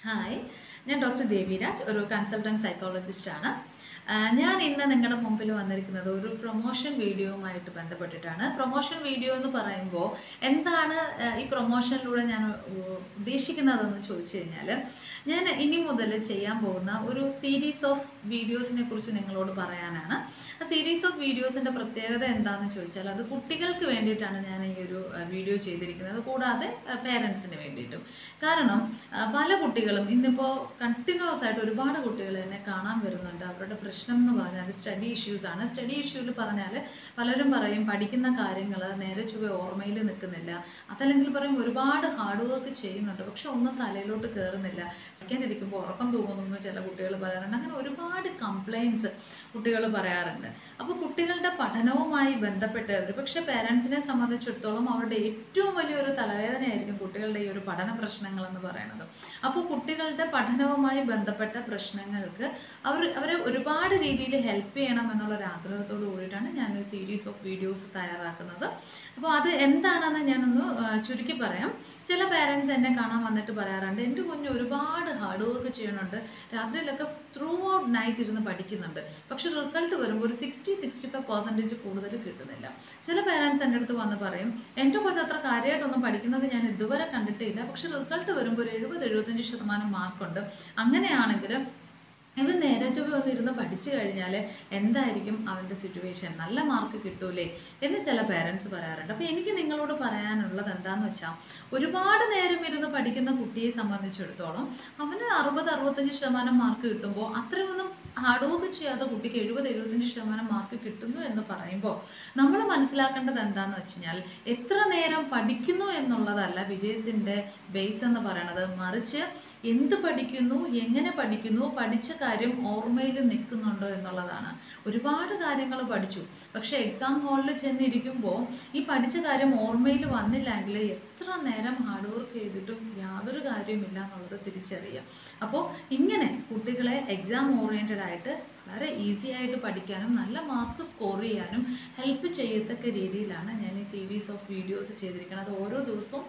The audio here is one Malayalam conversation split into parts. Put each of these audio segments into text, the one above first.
ഹായ് ഞാൻ ഡോക്ടർ ദേവിരാജ് ഒരു കൺസൾട്ടൻറ്റ് സൈക്കോളജിസ്റ്റ് ആണ് ആഹ് ഞാൻ ഇന്ന് നിങ്ങളുടെ മുമ്പിൽ വന്നിരിക്കുന്നത് ഒരു പ്രൊമോഷൻ വീഡിയോവുമായിട്ട് ബന്ധപ്പെട്ടിട്ടാണ് പ്രൊമോഷൻ വീഡിയോ എന്ന് പറയുമ്പോൾ എന്താണ് ആഹ് ഈ പ്രൊമോഷനിലൂടെ ഞാൻ ഉ- ഉദ്ദേശിക്കുന്നതെന്ന് ചോദിച്ചു കഴിഞ്ഞാൽ ഞാൻ ഇനി മുതൽ ചെയ്യാൻ പോകുന്ന ഒരു സീരീസ് ഓഫ് വീഡിയോസിനെ കുറിച്ച് നിങ്ങളോട് പറയാനാണ് ആ സീരീസ് ഓഫ് വീഡിയോസിൻ്റെ പ്രത്യേകത എന്താണെന്ന് ചോദിച്ചാൽ അത് കുട്ടികൾക്ക് വേണ്ടിയിട്ടാണ് ഞാൻ ഈ ഒരു ആഹ് വീഡിയോ ചെയ്തിരിക്കുന്നത് കൂടാതെ പേരൻസിന് വേണ്ടിയിട്ടും കാരണം ആ, പല കുട്ടികളും ഇന്നിപ്പോൾ കണ്ടിന്യൂസ് ആയിട്ട് ഒരുപാട് കുട്ടികൾ എന്നെ കാണാൻ വരുന്നുണ്ട് അവരുടെ പ്രശ്നം എന്ന് പറഞ്ഞാൽ സ്റ്റഡി ഇഷ്യൂസ് ആണ് സ്റ്റഡി ഇഷ്യൂവിൽ പറഞ്ഞാൽ പലരും പറയും പഠിക്കുന്ന കാര്യങ്ങൾ നേരെ ചൊവ്വെ ഓർമ്മയിൽ നിൽക്കുന്നില്ല അതല്ലെങ്കിൽ പറയും ഒരുപാട് ഹാർഡ് വർക്ക് ചെയ്യുന്നുണ്ട് പക്ഷെ ഒന്നും തലയിലോട്ട് കയറുന്നില്ല പഠിക്കാനിരിക്കുമ്പോൾ ഉറക്കം തൂങ്ങുന്നു ചില കുട്ടികൾ പറയാറുണ്ട് അങ്ങനെ ഒരുപാട് കംപ്ലയിൻസ് കുട്ടികൾ പറയാറുണ്ട് അപ്പോൾ കുട്ടികളുടെ പഠനവുമായി ബന്ധപ്പെട്ട് ഒരുപക്ഷെ പേരൻസിനെ സംബന്ധിച്ചിടത്തോളം അവരുടെ ഏറ്റവും വലിയൊരു തലവേദനയായിരിക്കും കുട്ടികളുടെ ഈ ഒരു പഠന പ്രശ്നങ്ങൾ എന്ന് പറയുന്നത് അപ്പോൾ കുട്ടികളുടെ പഠനവുമായി ബന്ധപ്പെട്ട പ്രശ്നങ്ങൾക്ക് അവർ അവരെ ഒരുപാട് രീതിയിൽ ഹെൽപ്പ് ചെയ്യണം എന്നുള്ള ഒരു ആഗ്രഹത്തോട് കൂടിയിട്ടാണ് ഞാൻ ഒരു സീരീസ് ഓഫ് വീഡിയോസ് തയ്യാറാക്കുന്നത് അപ്പോൾ അത് എന്താണെന്ന് ഞാനൊന്ന് ആ, ചുരുക്കി പറയാം ചില പേരൻസ് എന്നെ കാണാൻ വന്നിട്ട് പറയാറുണ്ട് എൻ്റെ കുഞ്ഞ് ഒരുപാട് ഹാർഡ് വർക്ക് ചെയ്യണുണ്ട് രാത്രിയിലൊക്കെ ത്രൂ ഔട്ട് നൈറ്റ് ഇരുന്ന് പഠിക്കുന്നുണ്ട് പക്ഷെ റിസൾട്ട് വരുമ്പോൾ ഒരു സിക്സ്റ്റി സിക്സ്റ്റി ഫൈവ് പെർസെൻറ്റേജ് കൂടുതൽ കിട്ടുന്നില്ല ചില പേരൻസ് എൻ്റെ അടുത്ത് വന്ന് പറയും എൻ്റെ കൊച്ച് അത്ര കാര്യമായിട്ടൊന്നും പഠിക്കുന്നത് ഞാൻ ഇതുവരെ കണ്ടിട്ടില്ല പക്ഷെ റിസൾട്ട് വരുമ്പോൾ ഒരു എഴുപത് എഴുപത്തഞ്ച് ശതമാനം മാർക്കുണ്ട് അങ്ങനെയാണെങ്കിൽ ഇവൻ നേരെ ചൊവ്വെ ഒന്ന് ഇരുന്ന് പഠിച്ചു കഴിഞ്ഞാൽ എന്തായിരിക്കും അവൻ്റെ സിറ്റുവേഷൻ നല്ല മാർക്ക് കിട്ടൂലേ എന്ന് ചില പേരൻസ് പറയാറുണ്ട് അപ്പോൾ എനിക്ക് നിങ്ങളോട് പറയാനുള്ളത് എന്താണെന്ന് വെച്ചാൽ ഒരുപാട് നേരം ഇരുന്ന് പഠിക്കുന്ന കുട്ടിയെ സംബന്ധിച്ചിടത്തോളം അവന് അറുപത് അറുപത്തഞ്ച് ശതമാനം മാർക്ക് കിട്ടുമ്പോൾ അത്രയൊന്നും ഹാർഡ് വർക്ക് ചെയ്യാത്ത കുട്ടിക്ക് എഴുപത് എഴുപത്തഞ്ച് ശതമാനം മാർക്ക് കിട്ടുന്നു എന്ന് പറയുമ്പോൾ നമ്മൾ മനസ്സിലാക്കേണ്ടത് എന്താണെന്ന് വെച്ച് കഴിഞ്ഞാൽ എത്ര നേരം പഠിക്കുന്നു എന്നുള്ളതല്ല വിജയത്തിൻ്റെ ബേസ് എന്ന് പറയണത് മറിച്ച് എന്ത് പഠിക്കുന്നു എങ്ങനെ പഠിക്കുന്നു പഠിച്ച കാര്യം ഓർമ്മയിൽ നിൽക്കുന്നുണ്ടോ എന്നുള്ളതാണ് ഒരുപാട് കാര്യങ്ങൾ പഠിച്ചു പക്ഷേ എക്സാം ഹാളിൽ ചെന്നിരിക്കുമ്പോൾ ഈ പഠിച്ച കാര്യം ഓർമ്മയിൽ വന്നില്ലെങ്കിൽ എത്ര നേരം ഹാർഡ് വർക്ക് ചെയ്തിട്ടും യാതൊരു കാര്യവുമില്ല എന്നുള്ളത് തിരിച്ചറിയാം അപ്പോൾ ഇങ്ങനെ കുട്ടികളെ എക്സാം ഓറിയൻറ്റഡ് ആയിട്ട് വളരെ ഈസി ആയിട്ട് പഠിക്കാനും നല്ല മാർക്ക് സ്കോർ ചെയ്യാനും ഹെൽപ്പ് ചെയ്യത്തക്ക രീതിയിലാണ് ഞാൻ ഈ സീരീസ് ഓഫ് വീഡിയോസ് ചെയ്തിരിക്കുന്നത് ഓരോ ദിവസവും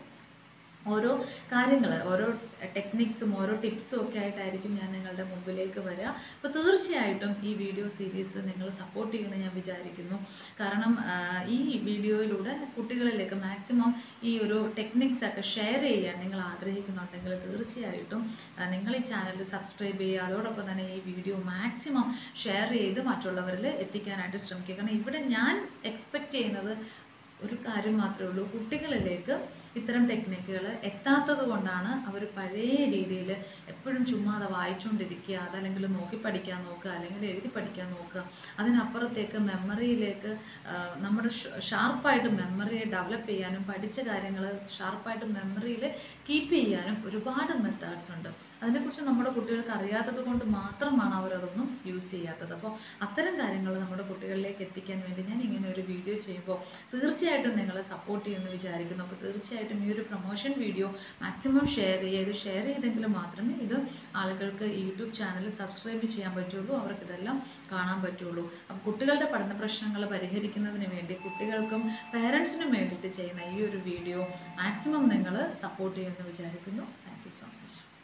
ഓരോ കാര്യങ്ങൾ ഓരോ ടെക്നിക്സും ഓരോ ടിപ്സും ഒക്കെ ആയിട്ടായിരിക്കും ഞാൻ നിങ്ങളുടെ മുമ്പിലേക്ക് വരിക അപ്പോൾ തീർച്ചയായിട്ടും ഈ വീഡിയോ സീരീസ് നിങ്ങൾ സപ്പോർട്ട് ചെയ്യുമെന്ന് ഞാൻ വിചാരിക്കുന്നു കാരണം ആ, ഈ വീഡിയോയിലൂടെ കുട്ടികളിലേക്ക് മാക്സിമം ഈ ഒരു ടെക്നിക്സ് ഒക്കെ ഷെയർ ചെയ്യാൻ നിങ്ങൾ ആഗ്രഹിക്കുന്നുണ്ടെങ്കിൽ തീർച്ചയായിട്ടും ആ, നിങ്ങൾ ഈ ചാനൽ സബ്സ്ക്രൈബ് ചെയ്യുക അതോടൊപ്പം തന്നെ ഈ വീഡിയോ മാക്സിമം ഷെയർ ചെയ്ത് മറ്റുള്ളവരിൽ എത്തിക്കാനായിട്ട് ശ്രമിക്കുക കാരണം ഇവിടെ ഞാൻ എക്സ്പെക്റ്റ് ചെയ്യുന്നത് ഒരു കാര്യം മാത്രമേ ഉള്ളൂ കുട്ടികളിലേക്ക് ഇത്തരം ടെക്നിക്കുകൾ എത്താത്തത് കൊണ്ടാണ് അവർ പഴയ രീതിയിൽ എപ്പോഴും ചുമ്മാതെ വായിച്ചുകൊണ്ടിരിക്കുക അതല്ലെങ്കിൽ നോക്കി പഠിക്കാൻ നോക്കുക അല്ലെങ്കിൽ എഴുതി പഠിക്കാൻ നോക്കുക അതിനപ്പുറത്തേക്ക് മെമ്മറിയിലേക്ക് നമ്മുടെ ഷാർപ്പായിട്ട് മെമ്മറിയെ ഡെവലപ്പ് ചെയ്യാനും പഠിച്ച കാര്യങ്ങൾ ഷാർപ്പായിട്ട് മെമ്മറിയിൽ കീപ്പ് ചെയ്യാനും ഒരുപാട് മെത്തേഡ്സ് ഉണ്ട് അതിനെക്കുറിച്ച് നമ്മുടെ കുട്ടികൾക്ക് അറിയാത്തത് കൊണ്ട് മാത്രമാണ് അവരതൊന്നും യൂസ് ചെയ്യാത്തത് അപ്പോൾ അത്തരം കാര്യങ്ങൾ നമ്മുടെ കുട്ടികളിലേക്ക് എത്തിക്കാൻ വേണ്ടി ഞാൻ ഇങ്ങനെ ഒരു വീഡിയോ ചെയ്യുമ്പോൾ തീർച്ചയായിട്ടും നിങ്ങളെ സപ്പോർട്ട് ചെയ്യുമെന്ന് വിചാരിക്കുന്നു അപ്പോൾ തീർച്ചയായിട്ടും ഈ ഒരു പ്രൊമോഷൻ വീഡിയോ മാക്സിമം ഷെയർ ചെയ്യുക ഇത് ഷെയർ ചെയ്തെങ്കിൽ മാത്രമേ ഇത് ആളുകൾക്ക് ഈ യൂട്യൂബ് ചാനൽ സബ്സ്ക്രൈബ് ചെയ്യാൻ പറ്റുള്ളൂ അവർക്ക് ഇതെല്ലാം കാണാൻ പറ്റുള്ളൂ അപ്പോൾ കുട്ടികളുടെ പഠന പ്രശ്നങ്ങൾ പരിഹരിക്കുന്നതിന് വേണ്ടി കുട്ടികൾക്കും പേരൻസിനും വേണ്ടിയിട്ട് ചെയ്യുന്ന ഈ ഒരു വീഡിയോ മാക്സിമം നിങ്ങൾ സപ്പോർട്ട് ചെയ്യുമെന്ന് വിചാരിക്കുന്നു താങ്ക് യു സോ മച്ച്